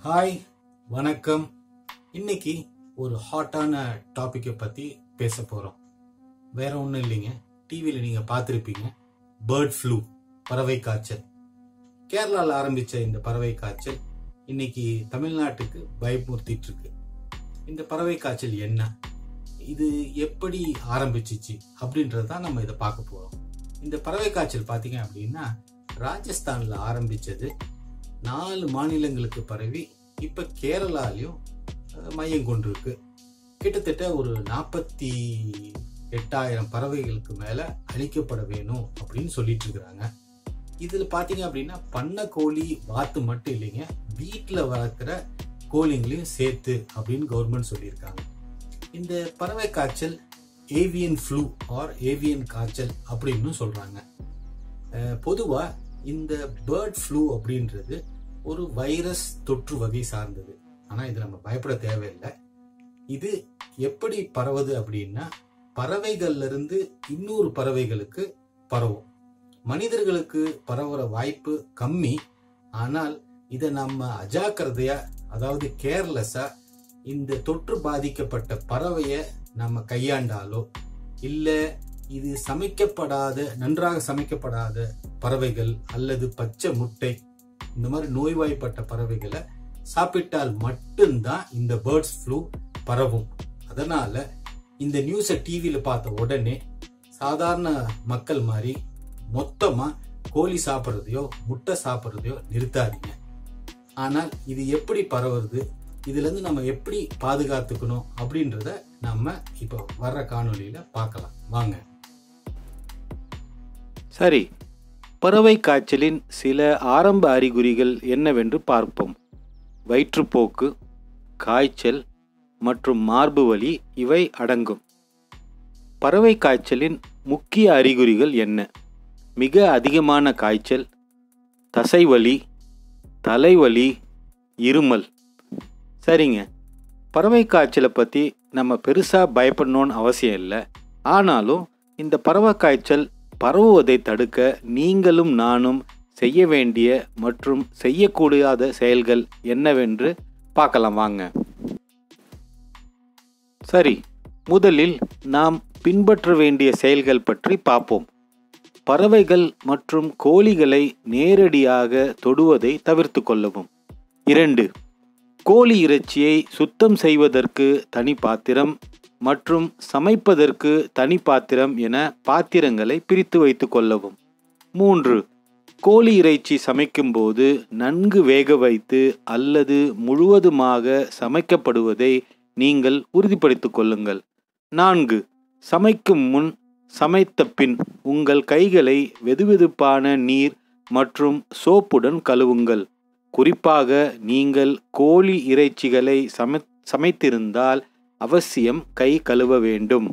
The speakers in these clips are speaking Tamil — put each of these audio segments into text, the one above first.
ஹாய் வணக்கம் இன்னைக்கு ஒரு ஹாட்டான டாப்பிக்கை பற்றி பேச போகிறோம் வேற ஒன்றும் இல்லைங்க டிவியில் நீங்கள் பார்த்துருப்பீங்க பேர்ட் ஃப்ளூ பறவை காய்ச்சல் கேரளாவில் ஆரம்பித்த இந்த பறவை காய்ச்சல் இன்னைக்கு தமிழ்நாட்டுக்கு பயமுறுத்திட்டு இருக்கு இந்த பறவை காய்ச்சல் என்ன இது எப்படி ஆரம்பிச்சிச்சு அப்படின்றது தான் நம்ம இதை பார்க்க போகிறோம் இந்த பறவை காய்ச்சல் பார்த்தீங்க அப்படின்னா ராஜஸ்தானில் ஆரம்பிச்சது நாலு மாநிலங்களுக்கு பரவி இப்போ கேரளாலையும் அஹ், மையம் கொண்டிருக்கு கிட்டத்தட்ட ஒரு நாற்பத்தி எட்டாயிரம் பறவைகளுக்கு மேலே அழிக்கப்பட வேணும் அப்படின்னு சொல்லிட்டு இருக்கிறாங்க இதில் பார்த்தீங்க அப்படின்னா பண்ணை கோழி வாத்து மட்டும் இல்லைங்க வீட்டில் வளர்க்குற கோழிங்களையும் சேர்த்து அப்படின்னு கவர்மெண்ட் சொல்லியிருக்காங்க இந்த பறவை காய்ச்சல் ஏவியன் ஃப்ளூ ஆர் ஏவியன் காய்ச்சல் அப்படின்னு சொல்றாங்க பொதுவா இந்த பேர்ட் ஃப்ளூ அப்படின்றது ஒரு வைரஸ் தொற்று வகை சார்ந்தது ஆனா இது நம்ம பயப்பட தேவையில்லை இது எப்படி பரவுது அப்படின்னா பறவைகள்ல இருந்து இன்னொரு பறவைகளுக்கு பரவும் மனிதர்களுக்கு பரவுற வாய்ப்பு கம்மி ஆனால் இதை நம்ம அஜாக்கிரதையா அதாவது கேர்லெஸ்ஸா இந்த தொற்று பாதிக்கப்பட்ட பறவைய நம்ம கையாண்டாலோ இல்ல இது சமைக்கப்படாத நன்றாக சமைக்கப்படாத பறவைகள் அல்லது பச்சை முட்டை இந்த மாதிரி நோய்வாய்ப்பட்ட பறவைகளை சாப்பிட்டால் மட்டும்தான் இந்த பேர்ட்ஸ் ஃப்ளூ பரவும் அதனால இந்த நியூஸை டிவியில பார்த்த உடனே சாதாரண மக்கள் மாதிரி மொத்தமா கோழி சாப்பிட்றதையோ முட்டை சாப்பிட்றதையோ நிறுத்தாதீங்க ஆனால் இது எப்படி பரவுறது இதுல இருந்து நம்ம எப்படி பாதுகாத்துக்கணும் அப்படின்றத நம்ம இப்போ வர்ற காணொளியில பார்க்கலாம் வாங்க சரி பறவை காய்ச்சலின் சில ஆரம்ப அறிகுறிகள் என்னவென்று பார்ப்போம் வயிற்றுப்போக்கு காய்ச்சல் மற்றும் மார்பு வலி இவை அடங்கும் பறவை காய்ச்சலின் முக்கிய அறிகுறிகள் என்ன மிக அதிகமான காய்ச்சல் தசைவலி தலைவலி இருமல் சரிங்க பறவை காய்ச்சலை பற்றி நம்ம பெருசாக பயப்படணும்னு அவசியம் இல்லை ஆனாலும் இந்த பறவை காய்ச்சல் பரவுவதை தடுக்க நீங்களும் நானும் செய்ய வேண்டிய மற்றும் செய்யக்கூடாத செயல்கள் என்னவென்று பார்க்கலாம் வாங்க சரி முதலில் நாம் பின்பற்ற வேண்டிய செயல்கள் பற்றி பார்ப்போம் பறவைகள் மற்றும் கோழிகளை நேரடியாக தொடுவதை தவிர்த்து கொள்ளவும் இரண்டு கோழி இறைச்சியை சுத்தம் செய்வதற்கு தனி பாத்திரம் மற்றும் சமைப்பதற்கு தனி பாத்திரம் என பாத்திரங்களை பிரித்து வைத்துக் கொள்ளவும் மூன்று கோழி இறைச்சி சமைக்கும்போது நன்கு வேக வைத்து அல்லது முழுவதுமாக சமைக்கப்படுவதை நீங்கள் உறுதிப்படுத்திக் கொள்ளுங்கள் நான்கு சமைக்கும் முன் சமைத்த பின் உங்கள் கைகளை வெதுவெதுப்பான நீர் மற்றும் சோப்புடன் கழுவுங்கள் குறிப்பாக நீங்கள் கோழி இறைச்சிகளை சமை சமைத்திருந்தால் அவசியம் கை கழுவ வேண்டும்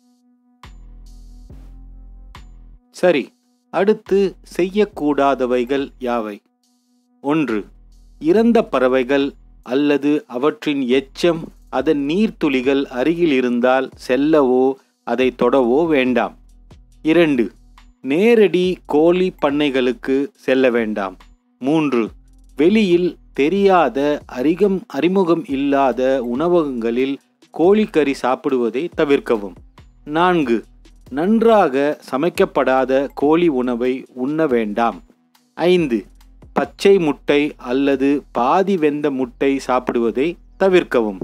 சரி அடுத்து செய்யக்கூடாதவைகள் யாவை ஒன்று இறந்த பறவைகள் அல்லது அவற்றின் எச்சம் அதன் நீர்த்துளிகள் அருகில் இருந்தால் செல்லவோ அதை தொடவோ வேண்டாம் இரண்டு நேரடி கோழி பண்ணைகளுக்கு செல்ல வேண்டாம் மூன்று வெளியில் தெரியாத அறிகம் அறிமுகம் இல்லாத உணவகங்களில் கோழிக்கறி சாப்பிடுவதை தவிர்க்கவும் நான்கு நன்றாக சமைக்கப்படாத கோழி உணவை உண்ண வேண்டாம் ஐந்து பச்சை முட்டை அல்லது பாதி வெந்த முட்டை சாப்பிடுவதை தவிர்க்கவும்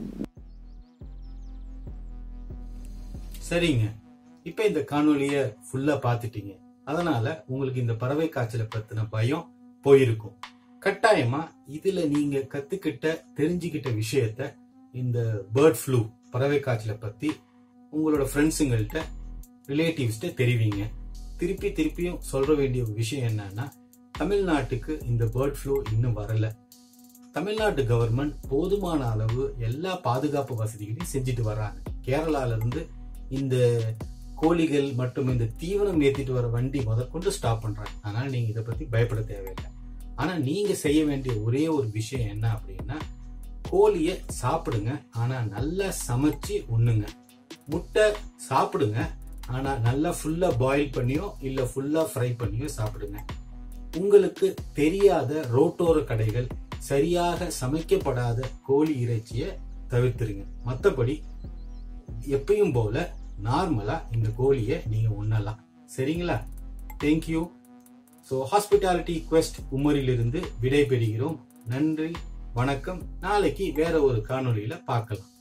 சரிங்க இப்போ இந்த காணொளிய ஃபுல்லா பார்த்துட்டீங்க அதனால உங்களுக்கு இந்த பறவை காய்ச்சலை பத்தின பயம் போயிருக்கும் கட்டாயமா இதுல நீங்க கத்துக்கிட்ட தெரிஞ்சுக்கிட்ட விஷயத்த இந்த பேர்ட் ஃப்ளூ பறவை காய்ச்சலை பத்தி உங்களோட ஃப்ரெண்ட்ஸுங்கள்ட்ட ரிலேட்டிவ்ஸ்ட்ட தெரிவிங்க திருப்பி திருப்பியும் சொல்ற வேண்டிய ஒரு விஷயம் என்னன்னா தமிழ்நாட்டுக்கு இந்த பேர்ட் ஃப்ளூ இன்னும் வரல தமிழ்நாட்டு கவர்மெண்ட் போதுமான அளவு எல்லா பாதுகாப்பு வசதிகளையும் செஞ்சுட்டு வர்றாங்க கேரளால இருந்து இந்த கோழிகள் மற்றும் இந்த தீவனம் ஏத்திட்டு வர வண்டி முதற்கொண்டு ஸ்டாப் பண்றாங்க அதனால நீங்க இதை பத்தி பயப்பட தேவையில்லை ஆனா நீங்க செய்ய வேண்டிய ஒரே ஒரு விஷயம் என்ன அப்படின்னா கோழிய சாப்பிடுங்க ஆனா நல்லா சமைச்சு உண்ணுங்க முட்டை சாப்பிடுங்க ஆனா நல்லா ஃபுல்லா பாயில் பண்ணியோ இல்ல ஃபுல்லா ஃப்ரை பண்ணியோ சாப்பிடுங்க உங்களுக்கு தெரியாத ரோட்டோர கடைகள் சரியாக சமைக்கப்படாத கோழி இறைச்சியை தவிர்த்துருங்க மற்றபடி எப்பயும் போல நார்மலா இந்த கோழியை நீங்க உண்ணலாம் சரிங்களா தேங்க்யூ ஸோ ஹாஸ்பிட்டாலிட்டி குவெஸ்ட் உமரிலிருந்து விடை பெறுகிறோம் நன்றி வணக்கம் நாளைக்கு வேற ஒரு காணொளியில பார்க்கலாம்